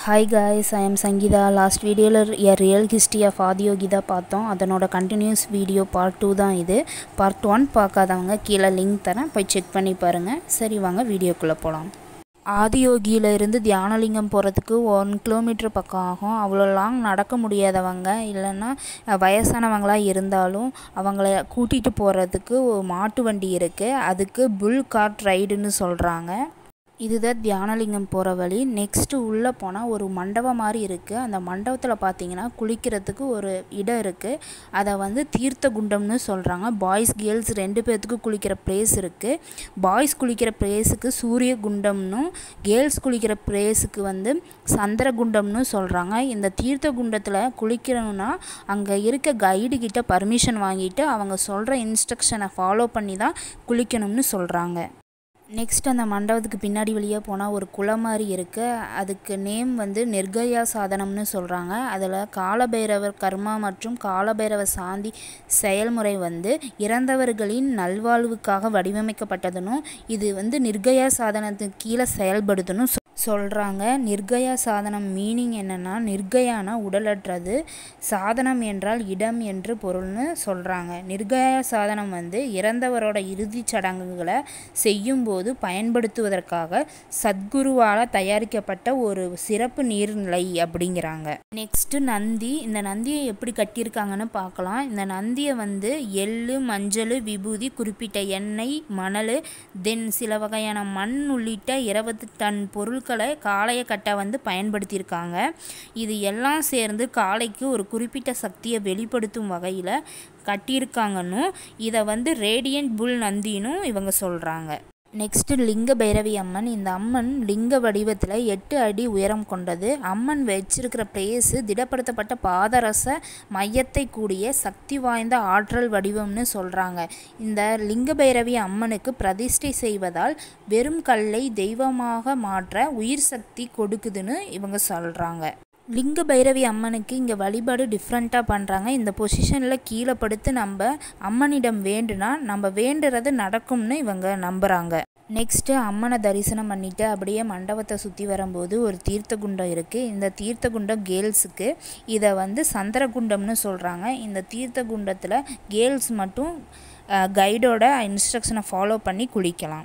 hi guys I am Sangeetha last வீடியோவில் a real history of ஆதியோகிதா பார்த்தோம் அதனோட கண்டினியூஸ் வீடியோ பார்ட் டூ தான் இது பார்ட் ஒன் பார்க்காதவங்க கீழே லிங்க் தரேன் போய் செக் பண்ணி பாருங்கள் சரி வாங்க வீடியோக்குள்ளே போகலாம் ஆதியோகியில இருந்து தியானலிங்கம் போகிறதுக்கு ஒன் கிலோமீட்டர் பக்கம் ஆகும் அவ்வளோ லாங் நடக்க முடியாதவங்க இல்லைன்னா வயசானவங்களாக இருந்தாலும் அவங்கள கூட்டிகிட்டு போகிறதுக்கு ஒரு மாட்டு வண்டி இருக்குது அதுக்கு புல் கார்ட் ரைடுன்னு சொல்கிறாங்க இதுதான் தியானலிங்கம் போகிற வழி நெக்ஸ்ட்டு உள்ளே போனால் ஒரு மண்டபம் மாதிரி இருக்குது அந்த மண்டபத்தில் பார்த்தீங்கன்னா குளிக்கிறதுக்கு ஒரு இடம் இருக்குது அதை வந்து தீர்த்த குண்டம்னு சொல்கிறாங்க பாய்ஸ் கேர்ள்ஸ் ரெண்டு பேர்த்துக்கு குளிக்கிற ப்ளேஸ் இருக்குது பாய்ஸ் குளிக்கிற ப்ளேஸுக்கு சூரிய குண்டம்னும் கேர்ள்ஸ் குளிக்கிற ப்ளேஸுக்கு வந்து சந்திர குண்டம்னு சொல்கிறாங்க இந்த தீர்த்த குண்டத்தில் குளிக்கணும்னா அங்கே இருக்க கைடு கிட்ட பர்மிஷன் வாங்கிட்டு அவங்க சொல்கிற இன்ஸ்ட்ரக்ஷனை ஃபாலோ பண்ணி தான் குளிக்கணும்னு சொல்கிறாங்க நெக்ஸ்ட் அந்த மண்டபத்துக்கு பின்னாடி வழியாக போனால் ஒரு குளம் மாதிரி இருக்குது அதுக்கு நேம் வந்து நெர்கயா சாதனம்னு சொல்கிறாங்க அதில் காலபைரவர் கர்மா மற்றும் காலபைரவ சாந்தி செயல்முறை வந்து இறந்தவர்களின் நல்வாழ்வுக்காக வடிவமைக்கப்பட்டதுன்னு இது வந்து நிர்கயா சாதனத்துக்கு கீழே செயல்படுதுன்னு சொ சொல்கிறாங்க நிர்கயா சாதனம் மீனிங் என்னென்னா நிர்கயானா உடலற்றது சாதனம் என்றால் இடம் என்று பொருள்னு சொல்கிறாங்க நிர்கயா சாதனம் வந்து இறந்தவரோட இறுதிச் சடங்குகளை செய்யும்போது பயன்படுத்துவதற்காக சத்குருவால் தயாரிக்கப்பட்ட ஒரு சிறப்பு நீர்நிலை அப்படிங்கிறாங்க நெக்ஸ்ட்டு நந்தி இந்த நந்தியை எப்படி கட்டியிருக்காங்கன்னு பார்க்கலாம் இந்த நந்தியை வந்து எள்ளு மஞ்சள் விபூதி குறிப்பிட்ட எண்ணெய் மணல் தென் சில வகையான மண் உள்ளிட்ட இருபது டன் பொருட்களை காளையை கட்ட வந்து பயன்படுத்தியிருக்காங்க இது எல்லாம் சேர்ந்து காளைக்கு ஒரு குறிப்பிட்ட சக்தியை வெளிப்படுத்தும் வகையில் கட்டியிருக்காங்கன்னு இதை வந்து ரேடியன்ட் புல் நந்தினும் இவங்க சொல்கிறாங்க நெக்ஸ்ட்டு லிங்க பைரவி அம்மன் இந்த அம்மன் லிங்க வடிவத்தில் எட்டு அடி உயரம் கொண்டது அம்மன் வச்சிருக்கிற பிளேஸு திடப்படுத்தப்பட்ட பாதரச மையத்தை கூடிய சக்தி வாய்ந்த ஆற்றல் வடிவம்னு சொல்கிறாங்க இந்த லிங்க பைரவி அம்மனுக்கு பிரதிஷ்டை செய்வதால் வெறும் கல்லை தெய்வமாக மாற்ற உயிர் சக்தி கொடுக்குதுன்னு இவங்க சொல்கிறாங்க லிங்க பைரவி அம்மனுக்கு இங்கே வழிபாடு டிஃப்ரெண்ட்டாக பண்ணுறாங்க இந்த பொசிஷனில் கீழே படுத்து நம்ம அம்மனிடம் வேண்டுனா நம்ம வேண்டுறது நடக்கும்னு இவங்க நம்புகிறாங்க நெக்ஸ்ட்டு அம்மனை தரிசனம் பண்ணிவிட்டு அப்படியே மண்டபத்தை சுற்றி வரும்போது ஒரு தீர்த்த குண்டம் இருக்குது இந்த தீர்த்த குண்டம் கேர்ள்ஸுக்கு இதை வந்து சந்திரகுண்டம்னு சொல்கிறாங்க இந்த தீர்த்த குண்டத்தில் கேர்ள்ஸ் மட்டும் கைடோட இன்ஸ்ட்ரக்ஷனை ஃபாலோ பண்ணி குளிக்கலாம்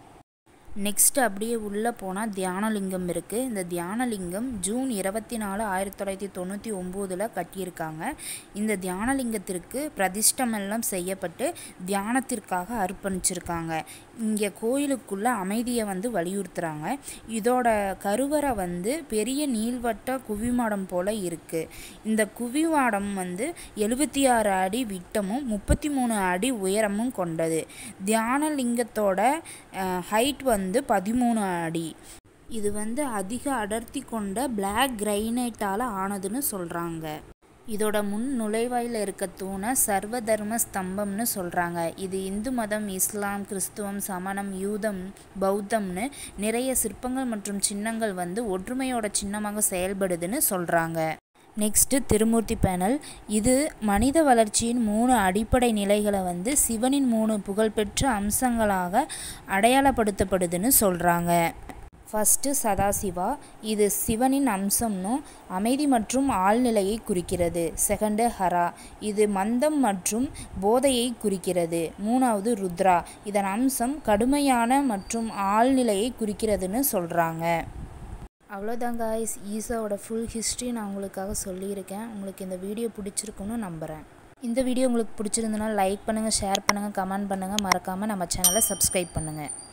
நெக்ஸ்ட்டு அப்படியே உள்ளே போனால் தியானலிங்கம் இருக்குது இந்த தியானலிங்கம் ஜூன் இருபத்தி நாலு ஆயிரத்தி தொள்ளாயிரத்தி தொண்ணூற்றி ஒம்போதில் கட்டியிருக்காங்க இந்த தியானலிங்கத்திற்கு பிரதிஷ்டமெல்லாம் செய்யப்பட்டு தியானத்திற்காக அர்ப்பணிச்சிருக்காங்க இங்கே கோயிலுக்குள்ளே அமைதியை வந்து வலியுறுத்துகிறாங்க இதோட கருவறை வந்து பெரிய நீள்வட்ட குவிமாடம் போல் இருக்குது இந்த குவிமாடம் வந்து எழுபத்தி ஆறு அடி விட்டமும் முப்பத்தி மூணு அடி உயரமும் கொண்டது தியானலிங்கத்தோட ஹைட் வந்து வந்து பதிமூணு அடி இது வந்து அதிக அடர்த்தி கொண்ட பிளாக் கிரைனைட்டால் ஆனதுன்னு சொல்கிறாங்க இதோட முன் நுழைவாயில் இருக்க தூணை சர்வ தர்ம ஸ்தம்பம்னு சொல்கிறாங்க இது இந்து மதம் இஸ்லாம் கிறிஸ்துவம் சமணம் யூதம் பௌத்தம்னு நிறைய சிற்பங்கள் மற்றும் சின்னங்கள் வந்து ஒற்றுமையோட சின்னமாக செயல்படுதுன்னு சொல்கிறாங்க நெக்ஸ்ட்டு திருமூர்த்தி பேனல் இது மனித வளர்ச்சியின் மூணு அடிப்படை நிலைகளை வந்து சிவனின் மூணு புகழ்பெற்ற அம்சங்களாக அடையாளப்படுத்தப்படுதுன்னு சொல்கிறாங்க ஃபஸ்ட்டு சதாசிவா இது சிவனின் அம்சம்னு அமைதி மற்றும் ஆழ்நிலையை குறிக்கிறது செகண்டு ஹரா இது மந்தம் மற்றும் போதையை குறிக்கிறது மூணாவது ருத்ரா இதன் அம்சம் கடுமையான மற்றும் ஆழ்நிலையை குறிக்கிறதுன்னு சொல்கிறாங்க அவ்வளோதான் காய்ஸ் ஈஸாவோட ஃபுல் ஹிஸ்ட்ரி நான் உங்களுக்காக சொல்லியிருக்கேன் உங்களுக்கு இந்த வீடியோ பிடிச்சிருக்குன்னு நம்புகிறேன் இந்த வீடியோ உங்களுக்கு பிடிச்சிருந்தனா லைக் பண்ணுங்கள் ஷேர் பண்ணுங்கள் கமெண்ட் பண்ணுங்கள் மறக்காமல் நம்ம சேனலை சப்ஸ்கிரைப் பண்ணுங்கள்